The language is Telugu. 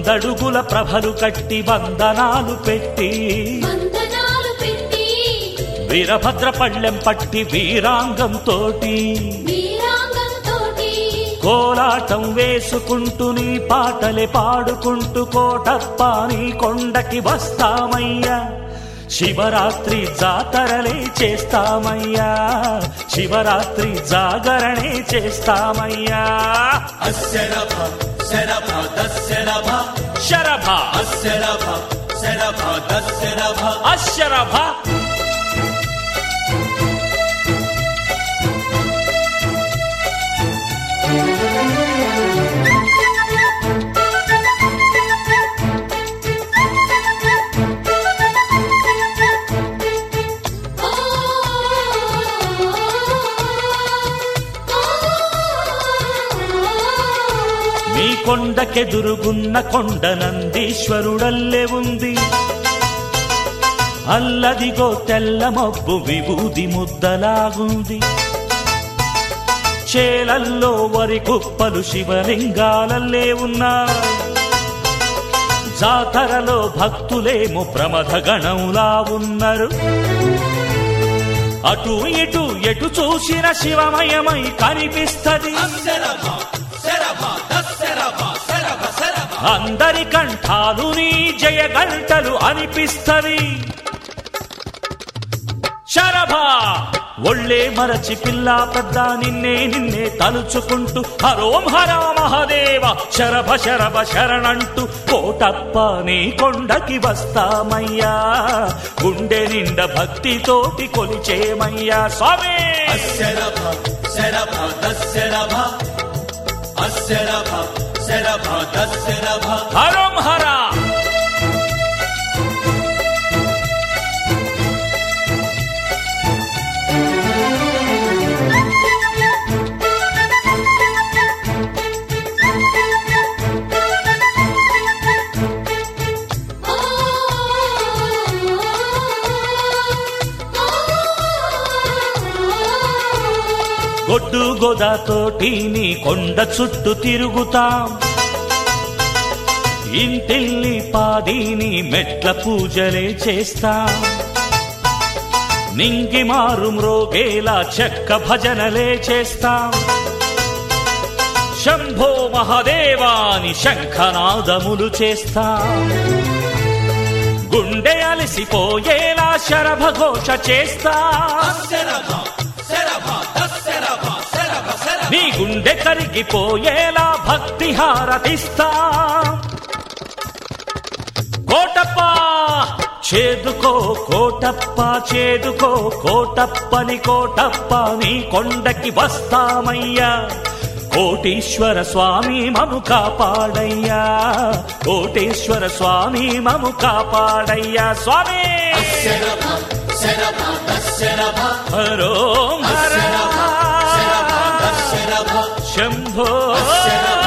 వందడుగుల ప్రభలు కట్టి వందనాలు పెట్టి వందనాలు పెట్టి వీరభద్ర పళ్ళెం పట్టి వీరాంగం తోటి వీరాంగం తోటి కోలాటం వేసుకుంటూ నీ పాటలే పాడుకుంటూ కోటప్ప నీ కొండకి వస్తామయ్యా శివరాత్రి జాతరలే చేస్తామయ్యా శివరాత్రి జాగరణే చేస్తామయ్యా అస్యరభ శరభ దస్యరభ శరభ అస్యరభ శరభ దస్యరభ అశరభ ఓ మీ కొండకెదురుగున్న కొండ నందీశ్వరుడల్లే ఉంది అల్లదిగో తెల్ల మబ్బు విభూది ముద్దలాగుంది చేలల్లో వరి కుప్పలు శివలింగాలల్లే ఉన్నా జాతరలో భక్తులేమో ప్రమథ గణంలా ఉన్నారు అటు ఇటు ఎటు చూసిన శివమయమై కనిపిస్తది శరభ శరభ దస్యరభ శరభ శరభ అందరి కంఠాలు నీ జయ గంటలు అనిపిస్తవి శరభ ఒళ్ళే మరచి పిల్ల పెద్ద నిన్నే నిన్నే తలుచుకుంటూ హరోం హర మహదేవ శరభ శరభ శరణంటూ కోటప్ప నీ కొండకి వస్తామయ్యా గుండె నిండ భక్తితోటి కొలిచేమయ్యా స్వామి శరభ శరభ దస్యరభ అస్యరభ శరభ దస్యరభ హరోం హర గొడ్డు గోదాతోటి నీ కొండ చుట్టూ తిరుగుతాం ఇంటిల్లి పాదిని మెట్ల పూజలే చేస్తాం నింగి మారు మ్రోగేలా చెక్క భజనలే చేస్తాం శంభో మహదేవాని శంఖనాదములు చేస్తాం గుండె అలసిపోయేలా శరభ ఘోష చేస్తాం శరభ శరభ దస్యరభ శరభ శరభ నీ గుండె కరిగిపోయేలా భక్తి హారతిస్తా కోటప్ప చేదుకో కోటప్ప చేదుకో కోటప్పని కోటప్ప నీ కొండకి వస్తామయ్యా కోటీశ్వర స్వామి మము కాపాడయ్యా కోటేశ్వర స్వామి మము కాపాడయ్యా స్వామి శరభ శరభ దస్యరభ హరో శరభ దస్యరభ శంభో శరభ